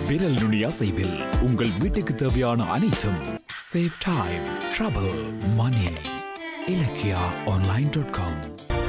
விரல் நுனி அசைவில் உங்கள் வீட்டுக்கு தேவையான அனைத்தும் save time trouble money Ilakkiya online dot com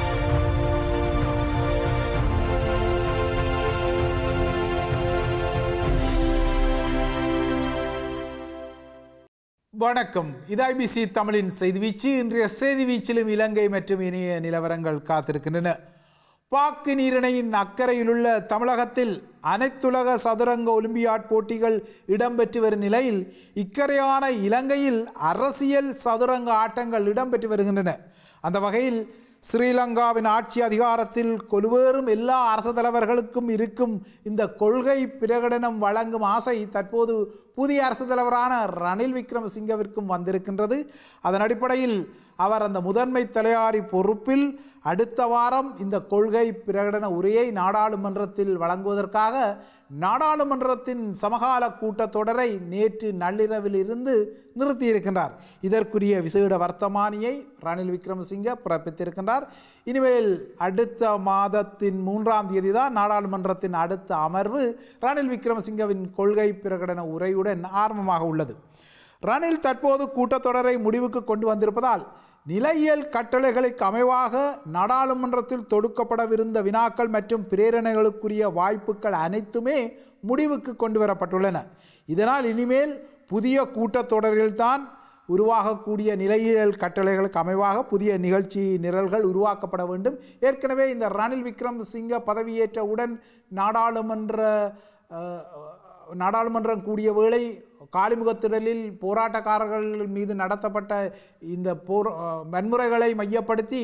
வணக்கம் இது ஐபிசி தமிழின் செய்தி வீச்சு இன்றைய செய்தி வீச்சிலும் இலங்கை மற்றும் இணைய நிலவரங்கள் காத்திருக்கின்றன பாக்கு நீரிணையின் அக்கறையிலுள்ள தமிழகத்தில் அனைத்துலக சதுரங்க ஒலிம்பியாட் போட்டிகள் இடம்பெற்று வரும் நிலையில் இக்கரையான இலங்கையில் அரசியல் சதுரங்க ஆட்டங்கள் இடம்பெற்று வருகின்றன அந்த வகையில் ஸ்ரீலங்காவின் ஆட்சி அதிகாரத்தில் கொலுவேறும் எல்லா அரசு தலைவர்களுக்கும் இருக்கும் இந்த கொள்கை பிரகடனம் வழங்கும் ஆசை தற்போது புதிய அரசு தலைவரான ரணில் விக்ரமசிங்கவிற்கும் வந்திருக்கின்றது அதன் அடிப்படையில் அவர் அந்த முதன்மை தலையாரி பொறுப்பில் அடுத்த வாரம் இந்த கொள்கை பிரகடன உரையை நாடாளுமன்றத்தில் வழங்குவதற்காக நாடாளுமன்றத்தின் சமகால கூட்டத்தொடரை நேற்று நள்ளிரவில் இருந்து நிறுத்தியிருக்கின்றார் இதற்குரிய விசேட வர்த்தமானியை ரணில் விக்ரமசிங்க பிறப்பித்திருக்கின்றார் இனிமேல் அடுத்த மாதத்தின் மூன்றாம் தேதி தான் நாடாளுமன்றத்தின் அடுத்த அமர்வு ரணில் விக்ரமசிங்கவின் கொள்கை பிரகடன உரையுடன் ஆரம்பமாக உள்ளது ரணில் தற்போது கூட்டத்தொடரை முடிவுக்கு கொண்டு வந்திருப்பதால் நிலையியல் கட்டளைகளுக்கு அமைவாக நாடாளுமன்றத்தில் தொடுக்கப்படவிருந்த வினாக்கள் மற்றும் பிரேரணைகளுக்குரிய வாய்ப்புகள் அனைத்துமே முடிவுக்கு கொண்டு வரப்பட்டுள்ளன இதனால் இனிமேல் புதிய கூட்டத்தொடரில்தான் உருவாகக்கூடிய நிலையியல் கட்டளைகளுக்கு அமைவாக புதிய நிகழ்ச்சி நிரல்கள் உருவாக்கப்பட வேண்டும் ஏற்கனவே இந்த ரணில் விக்ரமசிங்க பதவியேற்றவுடன் நாடாளுமன்ற அஹ், நாடாளுமன்றம் கூடிய வேளை காலிமுகத்திடலில் போராட்டக்காரர்கள் மீது நடத்தப்பட்ட இந்த போர் அஹ், வன்முறைகளை மையப்படுத்தி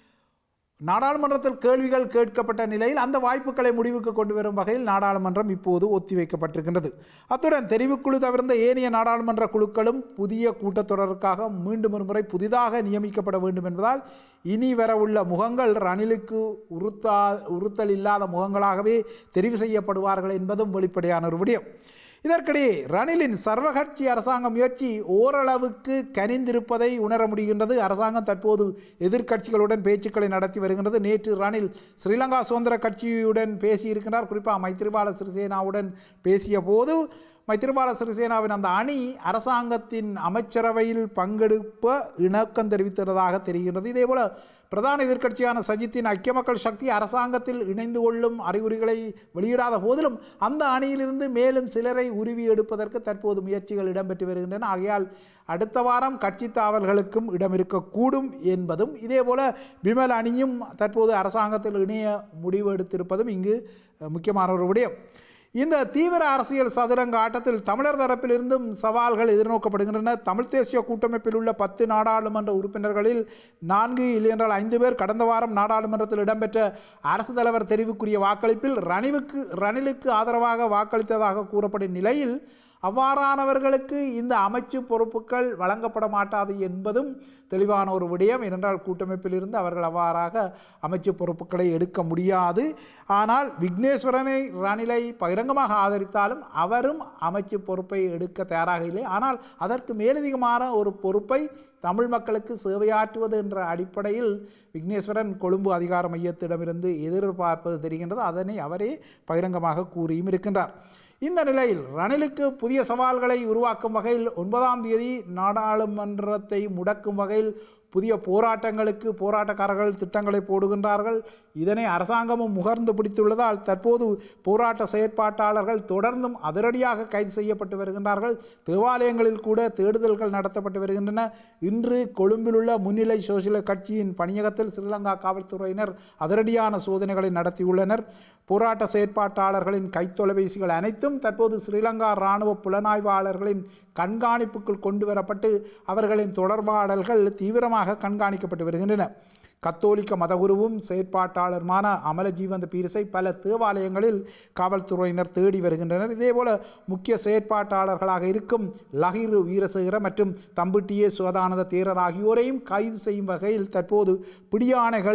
நாடாளுமன்றத்தில் கேள்விகள் கேட்கப்பட்ட நிலையில் அந்த வாய்ப்புகளை முடிவுக்கு கொண்டு வரும் வகையில் நாடாளுமன்றம் இப்போது ஒத்திவைக்கப்பட்டிருக்கின்றது அத்துடன் தெரிவுக்குழு தவிர்ந்த ஏனைய நாடாளுமன்ற குழுக்களும் புதிய கூட்டத்தொடருக்காக மீண்டும் ஒரு முறை புதிதாக நியமிக்கப்பட வேண்டும் என்பதால் இனி வரவுள்ள முகங்கள் ரணிலுக்கு உறுத்தா உறுத்தல் இல்லாத முகங்களாகவே தெரிவு செய்யப்படுவார்கள் என்பதும் வெளிப்படையான ஒரு விடயம் இதற்கிடையே ரணிலின் சர்வகட்சி அரசாங்க முயற்சி ஓரளவுக்கு கனிந்திருப்பதை உணர முடிகின்றது அரசாங்கம் தற்போது எதிர்க்கட்சிகளுடன் பேச்சுக்களை நடத்தி வருகின்றது நேற்று ரணில் ஸ்ரீலங்கா சுதந்திர கட்சியுடன் பேசியிருக்கிறார் குறிப்பாக மைத்திரிபால சிறிசேனாவுடன் பேசிய போது மைத்திரிபால சிறிசேனாவின் அந்த அணி அரசாங்கத்தின் அமைச்சரவையில் பங்கெடுப்ப இணக்கம் தெரிவித்ததாக தெரிகிறது இதேபோல பிரதான எதிர்க்கட்சியான சஜித்தின் ஐக்கிய மக்கள் சக்தி அரசாங்கத்தில் இணைந்து கொள்ளும் அறிகுறிகளை வெளியிடாத போதிலும் அந்த அணியிலிருந்து மேலும் சிலரை உருவி எடுப்பதற்கு தற்போது முயற்சிகள் இடம்பெற்று வருகின்றன ஆகையால் அடுத்த வாரம் கட்சி தாவல்களுக்கும் இடம் இருக்கக்கூடும் என்பதும் இதேபோல விமல் அணியும் தற்போது அரசாங்கத்தில் இணைய முடிவு எடுத்திருப்பதும் இங்கு அஹ், முக்கியமான ஒரு விடயம் இந்த தீவிர அரசியல் சதுரங்க ஆட்டத்தில் தமிழர் தரப்பிலிருந்தும் சவால்கள் எதிர்நோக்கப்படுகின்றன தமிழ் தேசிய கூட்டமைப்பில் உள்ள பத்து நாடாளுமன்ற உறுப்பினர்களில் நான்கு இல்லையென்றால் ஐந்து பேர் கடந்த வாரம் நாடாளுமன்றத்தில் இடம்பெற்ற அரசு தலைவர் தெரிவுக்குரிய வாக்களிப்பில் ரணிவுக்கு ரணிலுக்கு ஆதரவாக வாக்களித்ததாக கூறப்படும் நிலையில் அவ்வாறானவர்களுக்கு இந்த அமைச்சு பொறுப்புகள் வழங்கப்பட மாட்டாது என்பதும் தெளிவான ஒரு விடயம் ஏனென்றால் கூட்டமைப்பிலிருந்து அவர்கள் அவ்வாறாக அமைச்சு பொறுப்புகளை எடுக்க முடியாது ஆனால் விக்னேஸ்வரனை ரணிலை பகிரங்கமாக ஆதரித்தாலும் அவரும் அமைச்சு பொறுப்பை எடுக்க தயாராக இல்லை ஆனால் அதற்கு மேலதிகமான ஒரு பொறுப்பை தமிழ் மக்களுக்கு சேவையாற்றுவது என்ற அடிப்படையில் விக்னேஸ்வரன் கொழும்பு அதிகார மையத்திடமிருந்து எதிர்பார்ப்பது தெரிகின்றது அதனை அவரே பகிரங்கமாக கூறியும் இருக்கின்றார் இந்த நிலையில் ரணிலுக்கு புதிய சவால்களை உருவாக்கும் வகையில் ஒன்பதாம் தேதி நாடாளுமன்றத்தை முடக்கும் வகையில் புதிய போராட்டங்களுக்கு போராட்டக்காரர்கள் திட்டங்களை போடுகின்றார்கள் இதனை அரசாங்கமும் முகர்ந்து பிடித்துள்ளதால் தற்போது போராட்ட செயற்பாட்டாளர்கள் தொடர்ந்தும் அதிரடியாக கைது செய்யப்பட்டு வருகின்றார்கள் தேவாலயங்களில் கூட தேடுதல்கள் நடத்தப்பட்டு வருகின்றன இன்று கொழும்பில் உள்ள முன்னிலை சோசியல கட்சியின் பணியகத்தில் ஸ்ரீலங்கா காவல்துறையினர் அதிரடியான சோதனைகளை நடத்தியுள்ளனர் போராட்ட செயற்பாட்டாளர்களின் கைத்தொலைபேசிகள் அனைத்தும் தற்போது ஸ்ரீலங்கா இராணுவ புலனாய்வாளர்களின் கண்காணிப்புக்குள் கொண்டு வரப்பட்டு அவர்களின் தொடர்பாடல்கள் தீவிரமாக கண்காணிக்கப்பட்டு வருகின்றன கத்தோலிக்க மதகுருவும் செயற்பாட்டாளருமான அமலஜீவந்த பீரிசை பல தேவாலயங்களில் காவல்துறையினர் தேடி வருகின்றனர் இதேபோல முக்கிய செயற்பாட்டாளர்களாக இருக்கும் லஹிரு வீரசேகர மற்றும் தம்புட்டியே சுவதானந்த தேரர் ஆகியோரையும் கைது செய்யும் வகையில் தற்போது பிடியாணைகள்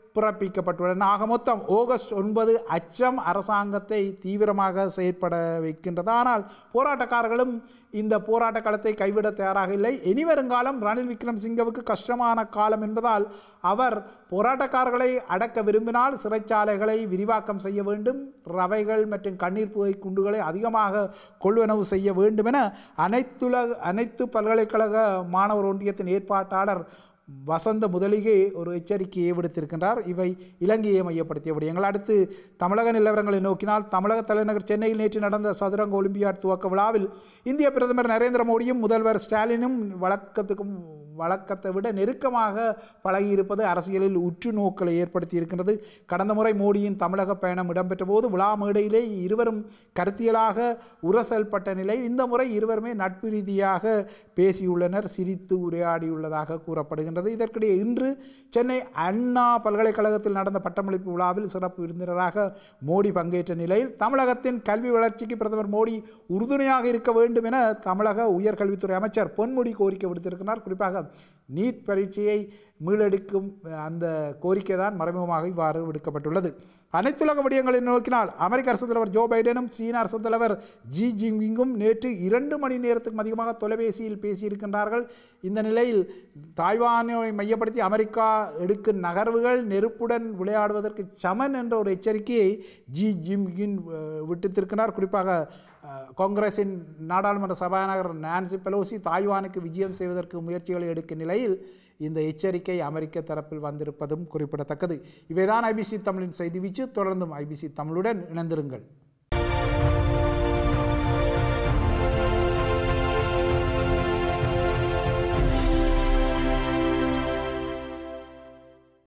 பிறப்பிக்கப்பட்டுள்ளன ஆக மொத்தம் ஆகஸ்ட் ஒன்பது அச்சம் அரசாங்கத்தை தீவிரமாக செயற்பட வைக்கின்றது ஆனால் போராட்டக்காரர்களும் இந்த போராட்ட களத்தை கைவிட தயாராக இல்லை இனி வருங்காலம் ரணில் விக்ரம்சிங்கவுக்கு கஷ்டமான காலம் என்பதால் அவர் போராட்டக்காரர்களை அடக்க விரும்பினால் சிறைச்சாலைகளை விரிவாக்கம் செய்ய வேண்டும் ரவைகள் மற்றும் கண்ணீர் புகை குண்டுகளை அதிகமாக கொள்வனவு செய்ய வேண்டும் என அனைத்துலக அனைத்து பல்கலைக்கழக மாணவர் ஒன்றியத்தின் ஏற்பாட்டாளர் வசந்த முதலிகை ஒரு எச்சரிக்கையை விடுத்திருக்கின்றார் இவை இலங்கையை மையப்படுத்திய விடயங்கள் அடுத்து தமிழக நிலவரங்களை நோக்கினால் தமிழக தலைநகர் சென்னையில் நேற்று நடந்த சதுரங்க ஒலிம்பியாட் துவக்க விழாவில் இந்திய பிரதமர் நரேந்திர மோடியும் முதல்வர் ஸ்டாலினும் வழக்கத்துக்கும் வழக்கத்தை விட நெருக்கமாக பழகியிருப்பது அரசியலில் உற்று நோக்கலை ஏற்படுத்தி இருக்கின்றது கடந்த முறை மோடியின் தமிழக பயணம் இடம்பெற்ற போது விழா மேடையிலே இருவரும் கருத்தியலாக உரசல்பட்ட நிலை இந்த முறை இருவருமே நட்பு ரீதியாக பேசியுள்ளனர் சிரித்து உரையாடியுள்ளதாக கூறப்படுகின்றது இதற்கிடையே இன்று சென்னை அண்ணா பல்கலைக்கழகத்தில் நடந்த பட்டமளிப்பு விழாவில் சிறப்பு விருந்தினராக மோடி பங்கேற்ற நிலையில் தமிழகத்தின் கல்வி வளர்ச்சிக்கு பிரதமர் மோடி உறுதுணையாக இருக்க வேண்டும் என தமிழக உயர்கல்வித்துறை அமைச்சர் பொன்முடி கோரிக்கை விடுத்திருக்கிறார் குறிப்பாக நீட் பரீட்சையை மீளெடுக்கும் அந்த கோரிக்கை தான் மறைமுகமாக இவ்வாறு விடுக்கப்பட்டுள்ளது அனைத்துலக விடயங்களை நோக்கினால் அமெரிக்க அரசு தலைவர் ஜோ பைடனும் சீன அரசு தலைவர் ஜி ஜின்பிங்கும் நேற்று இரண்டு மணி நேரத்துக்கும் அதிகமாக தொலைபேசியில் பேசியிருக்கின்றார்கள் இந்த நிலையில் தாய்வானை மையப்படுத்தி அமெரிக்கா எடுக்கும் நகர்வுகள் நெருப்புடன் விளையாடுவதற்கு சமன் என்ற ஒரு எச்சரிக்கையை ஜி ஜின்பிங் விடுத்திருக்கிறார் குறிப்பாக அஹ், காங்கிரசின் நாடாளுமன்ற சபாநாயகர் நான்சி பெலோசி தாய்வானுக்கு விஜயம் செய்வதற்கு முயற்சிகளை எடுக்கும் நிலையில் இந்த எச்சரிக்கை அமெரிக்க தரப்பில் வந்திருப்பதும் குறிப்பிடத்தக்கது இவைதான் ஐபிசி தமிழின் செய்தி வீச்சு தொடர்ந்தும் ஐபிசி தமிழுடன் இணைந்திருங்கள்